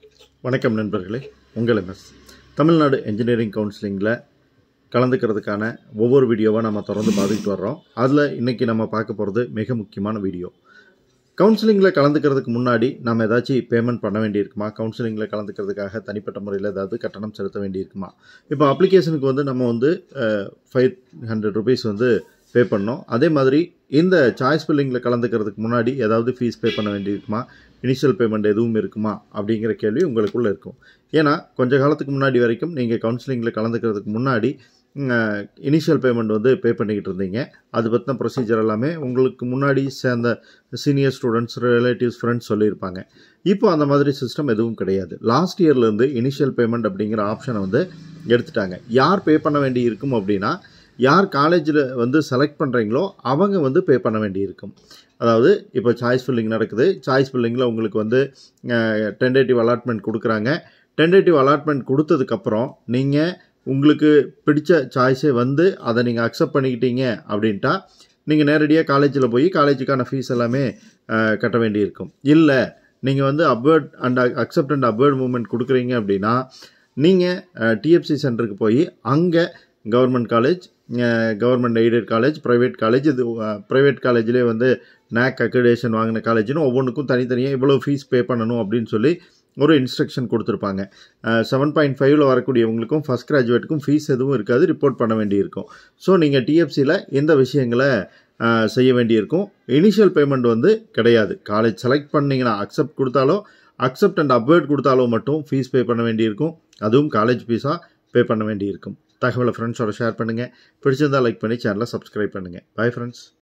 வணக்கம் நண்பர்களே உங்கள் எம்எஸ் தமிழ்நாடு என்ஜினியரிங் கவுன்சிலிங்கில் கலந்துக்கிறதுக்கான ஒவ்வொரு வீடியோவாக நம்ம தொடர்ந்து பார்த்துக்கிட்டு வர்றோம் அதில் இன்றைக்கி நம்ம பார்க்க போகிறது மிக முக்கியமான வீடியோ கவுன்சிலிங்கில் கலந்துக்கிறதுக்கு முன்னாடி நம்ம ஏதாச்சும் பேமெண்ட் பண்ண வேண்டியிருக்குமா கவுன்சிலிங்கில் கலந்துக்கிறதுக்காக தனிப்பட்ட முறையில் ஏதாவது கட்டணம் செலுத்த வேண்டியிருக்குமா இப்போ அப்ளிகேஷனுக்கு வந்து நம்ம வந்து ஃபைவ் ஹண்ட்ரட் ருபீஸ் வந்து பே பண்ணோம் அதே மாதிரி இந்த சாய்ஸ் ஃபில்லிங்கில் கலந்துக்கிறதுக்கு முன்னாடி ஏதாவது ஃபீஸ் பே பண்ண வேண்டியிருக்குமா இனிஷியல் பேமெண்ட் எதுவும் இருக்குமா அப்படிங்கிற கேள்வி உங்களுக்குள்ளே இருக்கும் ஏன்னா கொஞ்ச காலத்துக்கு முன்னாடி வரைக்கும் நீங்கள் கவுன்சிலிங்கில் கலந்துக்கிறதுக்கு முன்னாடி இனிஷியல் பேமெண்ட் வந்து பே பண்ணிக்கிட்டு இருந்தீங்க அது பற்றின ப்ரொசீஜர் எல்லாமே உங்களுக்கு முன்னாடி சேர்ந்த சீனியர் ஸ்டூடெண்ட்ஸ் ரிலேட்டிவ்ஸ் ஃப்ரெண்ட்ஸ் சொல்லியிருப்பாங்க இப்போ அந்த மாதிரி சிஸ்டம் எதுவும் கிடையாது லாஸ்ட் இயர்லேருந்து இனிஷியல் பேமெண்ட் அப்படிங்கிற ஆப்ஷனை வந்து எடுத்துட்டாங்க யார் பே பண்ண வேண்டி இருக்கும் அப்படின்னா யார் காலேஜில் வந்து செலக்ட் பண்ணுறீங்களோ அவங்க வந்து பே பண்ண வேண்டி இருக்கும் அதாவது இப்போ சாய்ஸ் ஃபில்லிங் நடக்குது சாய்ஸ் ஃபில்லிங்கில் உங்களுக்கு வந்து டென்டேட்டிவ் அலாட்மெண்ட் கொடுக்குறாங்க டென்டேட்டிவ் அலாட்மெண்ட் கொடுத்ததுக்கப்புறம் நீங்கள் உங்களுக்கு பிடிச்ச சாய்ஸே வந்து அதை நீங்கள் அக்செப்ட் பண்ணிக்கிட்டீங்க அப்படின்ட்டா நீங்கள் நேரடியாக காலேஜில் போய் காலேஜுக்கான ஃபீஸ் எல்லாமே அஹ், கட்ட வேண்டியிருக்கும் இல்லை நீங்கள் வந்து upward and accept and upward movement கொடுக்குறீங்க அப்படின்னா நீங்கள் டிஎஃப்சி சென்டருக்கு போய் அங்கே government college government aided college private college இது ப்ரைவேட் காலேஜ்லேயே வந்து நேக் அக்ரிடேஷன் வாங்கின காலேஜ்னு ஒவ்வொன்றுக்கும் தனித்தனியாக இவ்வளோ ஃபீஸ் பே பண்ணணும் அப்படின்னு சொல்லி ஒரு இன்ஸ்ட்ரக்ஷன் கொடுத்துருப்பாங்க செவன் பாயிண்ட் ஃபைவ்ல வரக்கூடியவங்களுக்கும் ஃபஸ்ட் கிராஜுவேட்டுக்கும் ஃபீஸ் எதுவும் இருக்காது ரிப்போர்ட் பண்ண வேண்டியிருக்கும் ஸோ நீங்கள் டிஎஃப்சியில் இந்த விஷயங்களை அஹ், செய்ய வேண்டியிருக்கும் இனிஷியல் பேமெண்ட் வந்து கிடையாது காலேஜ் செலக்ட் பண்ணீங்கன்னா அக்செப்ட் கொடுத்தாலோ அக்செப்ட் அண்ட் அப்வேர்ட் கொடுத்தாலோ மட்டும் ஃபீஸ் பே பண்ண வேண்டியிருக்கும் அதுவும் காலேஜ் ஃபீஸாக பே பண்ண வேண்டியிருக்கும் தகவலை ஃப்ரெண்ட்ஸோட ஷேர் பண்ணுங்கள் பிடிச்சிருந்தா லைக் பண்ணி சேனலை சப்ஸ்கிரைப் பண்ணுங்கள் பை ஃப்ரெண்ட்ஸ்